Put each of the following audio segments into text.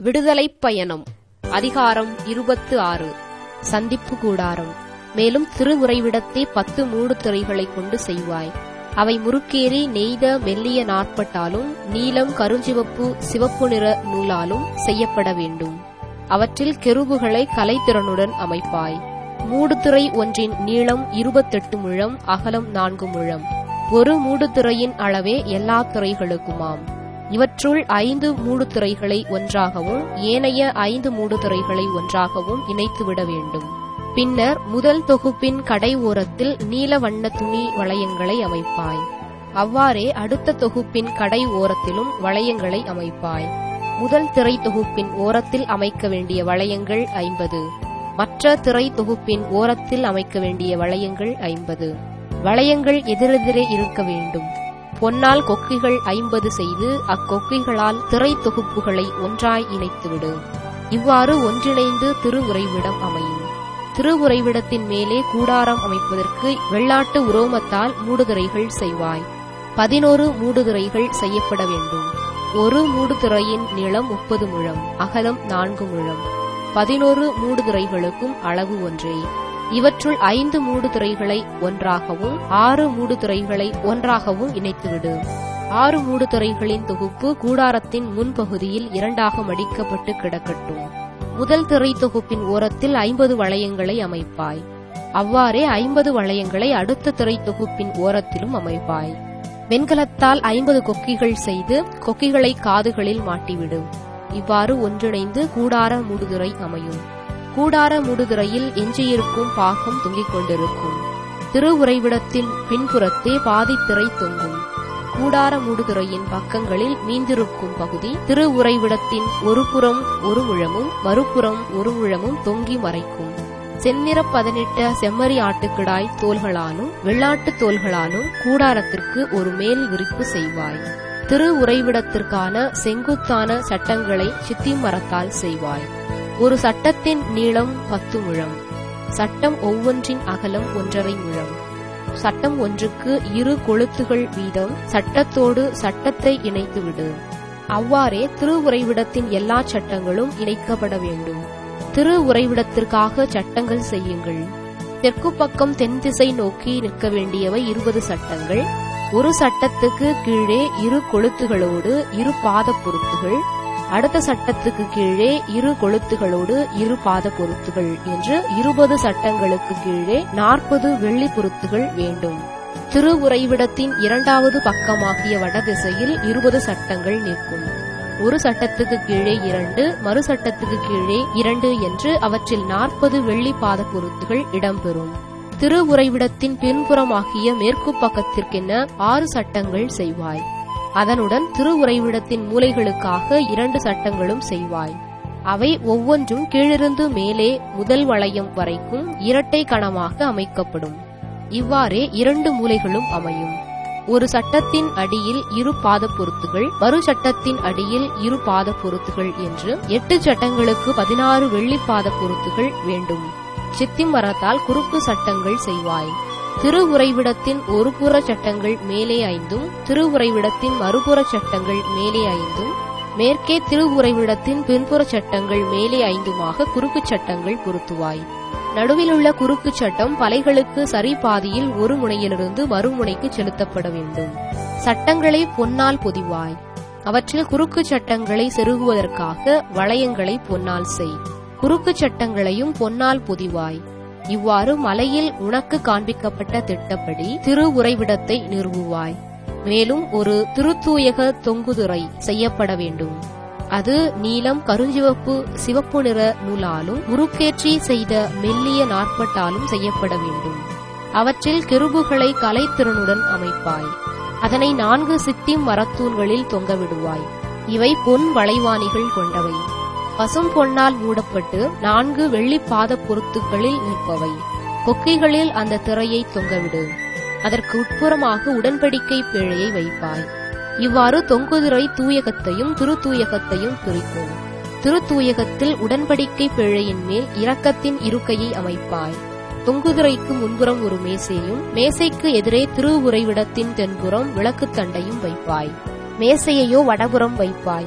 விடுதலைப் பயணம் அதிகாரம் இருபத்து ஆறு சந்திப்பு கூடாரம் மேலும் திருவுறைவிடத்தே பத்து மூடு திரைகளைக் கொண்டு செய்வாய் அவை முறுக்கேறி நெய்த மெல்லிய நாற்பட்டாலும் நீலம் கருஞ்சிவப்பு சிவப்பு நிற நூலாலும் செய்யப்பட வேண்டும் அவற்றில் கெருபுகளை கலைத்திறனுடன் அமைப்பாய் மூடுதிரை ஒன்றின் நீளம் இருபத்தெட்டு முழம் அகலம் நான்கு முழம் ஒரு மூடுதிரையின் அளவே எல்லா திரைகளுக்குமாம் இவற்றுள் ஐந்து மூடுதிரைகளை ஒன்றாகவும் ஏனைய ஐந்து மூடுதிரைகளை ஒன்றாகவும் இணைத்துவிட வேண்டும் பின்னர் முதல் தொகுப்பின் கடை ஓரத்தில் நீல வண்ண துணி வளையங்களை அமைப்பாய் அவ்வாறே அடுத்த தொகுப்பின் கடை ஓரத்திலும் வளையங்களை அமைப்பாய் முதல் திரை தொகுப்பின் ஓரத்தில் அமைக்க வேண்டிய வளையங்கள் ஐம்பது மற்ற திரை தொகுப்பின் ஓரத்தில் அமைக்க வேண்டிய வளையங்கள் ஐம்பது வளையங்கள் எதிரெதிரே இருக்க வேண்டும் பொன்னால் கொக்கிகள் ஐம்பது செய்து அக்கொக்கிகளால் திரை தொகுப்புகளை ஒன்றாய் இணைத்துவிடு இவ்வாறு ஒன்றிணைந்து திருவுறைவிடம் அமையும் திருவுறைவிடத்தின் மேலே கூடாரம் அமைப்பதற்கு வெள்ளாட்டு உரோமத்தால் மூடுதிரைகள் செய்வாய் பதினோரு மூடுதிரைகள் செய்யப்பட வேண்டும் ஒரு மூடுதிரையின் நீளம் முப்பது முழம் அகலம் நான்கு முழம் பதினோரு மூடுதிரைகளுக்கும் அளவு ஒன்றே இவற்றுள் ஐந்து மூடுதிரைகளை ஒன்றாகவும் ஆறு மூடுதிரைகளை ஒன்றாகவும் இணைத்துவிடு ஆறு மூடுதிரைகளின் தொகுப்பு கூடாரத்தின் முன்பகுதியில் இரண்டாக மடிக்கப்பட்டு கிடக்கட்டும் முதல் திரை தொகுப்பின் ஓரத்தில் ஐம்பது வளையங்களை அமைப்பாய் அவ்வாறே ஐம்பது வளையங்களை அடுத்த திரை தொகுப்பின் ஓரத்திலும் அமைப்பாய் வெண்கலத்தால் ஐம்பது கொக்கிகள் செய்து கொக்கிகளை காதுகளில் மாட்டிவிடு இவ்வாறு ஒன்றிணைந்து கூடார மூடுதுறை அமையும் கூடார மூடுதுறையில் எஞ்சியிருக்கும் பாகம் தொங்கிக் கொண்டிருக்கும் திருவுறைவிடத்தின் பின்புறத்தே பாதித்திரை தொங்கும் கூடார மூடுதுறையின் பக்கங்களில் மீந்திருக்கும் பகுதி திருவுறைவிடத்தின் ஒரு புறம் ஒரு முழமும் மறுபுறம் ஒரு முழமும் தொங்கி மறைக்கும் செந்நிற பதனிட்ட செம்மறி ஆட்டுக்கிடாய் தோள்களாலும் வெள்ளாட்டு தோள்களாலும் கூடாரத்திற்கு ஒரு மேல் விரிப்பு செய்வாய் திரு உறைவிடத்திற்கான செங்குத்தான சட்டங்களை சித்தி மரத்தால் செய்வாய் ஒரு சட்டத்தின் நீளம் பத்து முழம் சட்டம் ஒவ்வொன்றின் அகலம் ஒன்றரை முழம் சட்டம் ஒன்றுக்கு இரு கொளுத்துகள் வீதம் சட்டத்தோடு சட்டத்தை இணைத்துவிடு அவ்வாறே திரு உறைவிடத்தின் எல்லா சட்டங்களும் இணைக்கப்பட வேண்டும் திரு உறைவிடத்திற்காக சட்டங்கள் செய்யுங்கள் தெற்கு பக்கம் தென் திசை நோக்கி நிற்க வேண்டியவை இருபது சட்டங்கள் ஒரு சட்டத்துக்கு கீழே இரு கொளுத்துகளோடு இரு பாத பொருத்துகள் அடுத்த சட்டத்துக்கு கீழே இரு கொளுத்துகளோடு இரு பாத பொருத்துகள் என்று இருபது சட்டங்களுக்கு கீழே நாற்பது வெள்ளி பொருத்துகள் வேண்டும் திரு உறைவிடத்தின் இரண்டாவது பக்கமாகிய வடதிசையில் இருபது சட்டங்கள் நிற்கும் ஒரு சட்டத்துக்கு கீழே இரண்டு மறு சட்டத்துக்கு கீழே இரண்டு என்று அவற்றில் நாற்பது வெள்ளி பாத பொருத்துகள் இடம்பெறும் திரு உறைவிடத்தின் பின்புறமாகிய மேற்கு பக்கத்திற்கென ஆறு சட்டங்கள் செய்வாய் அதனுடன் திரு உறைவிடத்தின் மூலைகளுக்காக இரண்டு சட்டங்களும் செய்வாய் அவை ஒவ்வொன்றும் கீழிருந்து மேலே முதல் வளையம் வரைக்கும் இரட்டை கணமாக அமைக்கப்படும் இவ்வாறே இரண்டு மூலைகளும் அமையும் ஒரு சட்டத்தின் அடியில் இரு பாத பொருத்துகள் மறு சட்டத்தின் அடியில் இரு பாத பொருத்துகள் என்று எட்டு சட்டங்களுக்கு பதினாறு வெள்ளி பாத பொருத்துகள் வேண்டும் சித்தி மரத்தால் குறுக்கு சட்டங்கள் செய்வாய் திரு உறைவிடத்தின் ஒரு புற சட்டங்கள் மேலே ஐந்தும் திரு உறைவிடத்தின் மறுபுற சட்டங்கள் மேலே ஐந்தும் மேற்கே திரு உறைவிடத்தின் பின்புற சட்டங்கள் மேலே ஐந்துமாக குறுக்கு சட்டங்கள் பொருத்துவாய் நடுவிலுள்ள குறுக்கு சட்டம் பலைகளுக்கு சரி பாதியில் ஒரு முனையிலிருந்து மறுமுனைக்கு செலுத்தப்பட வேண்டும் சட்டங்களை பொன்னால் பொதிவாய் அவற்றில் குறுக்கு சட்டங்களை செருகுவதற்காக வளையங்களை பொன்னால் செய் குறுக்கு சட்டங்களையும் பொன்னால் பொதிவாய் இவ்வாறு மலையில் உனக்கு காண்பிக்கப்பட்ட திட்டப்படி திரு உறைவிடத்தை நிறுவுவாய் மேலும் ஒரு திருத்தூயக தொங்குதுறை செய்யப்பட வேண்டும் அது நீலம் கருஞ்சிவப்பு சிவப்பு நிற நூலாலும் முறுக்கேற்றி செய்த மெல்லிய நாற்பட்டாலும் செய்யப்பட வேண்டும் அவற்றில் கெருபுகளை கலைத்திறனுடன் அமைப்பாய் அதனை நான்கு சித்தி மரத்தூண்களில் தொங்கவிடுவாய் இவை பொன் வளைவாணிகள் கொண்டவை பசும் பொன்னால் மூடப்பட்டு நான்கு வெள்ளி பாத பொருத்துகளில் நிற்பவை கொக்கைகளில் அந்த திரையை தொங்கவிடு அதற்கு உட்புறமாக உடன்படிக்கை பேழையை வைப்பாய் இவ்வாறு தொங்குதிரை தூயகத்தையும் திருத்தூயகத்தையும் பிரிக்கும் திருத்தூயகத்தில் உடன்படிக்கை பேழையின் மேல் இரக்கத்தின் இருக்கையை அமைப்பாய் தொங்குதிரைக்கு முன்புறம் ஒரு மேசையும் மேசைக்கு எதிரே திருவுறைவிடத்தின் தென்புறம் விளக்குத் தண்டையும் வைப்பாய் மேசையையோ வடபுறம் வைப்பாய்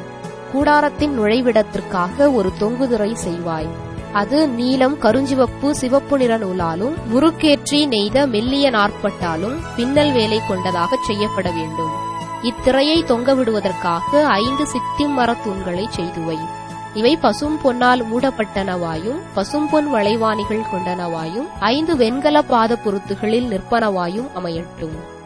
கூடாரத்தின் நுழைவிடத்திற்காக ஒரு தொங்குதிரை செய்வாய் அது நீலம் கருஞ்சிவப்பு சிவப்பு நிற நூலாலும் முறுக்கேற்றி நெய்த மெல்லிய நாற்பட்டாலும் பின்னல் வேலை கொண்டதாகச் செய்யப்பட வேண்டும் இத்திரையை தொங்க விடுவதற்காக ஐந்து சித்திம் மரத் தூண்களை செய்துவை இவை பசும் பொன்னால் மூடப்பட்டனவாயும் பசும்பொன் வளைவாணிகள் கொண்டனவாயும் ஐந்து வெண்கல பாத பொருத்துகளில் நிற்பனவாயும் அமையட்டும்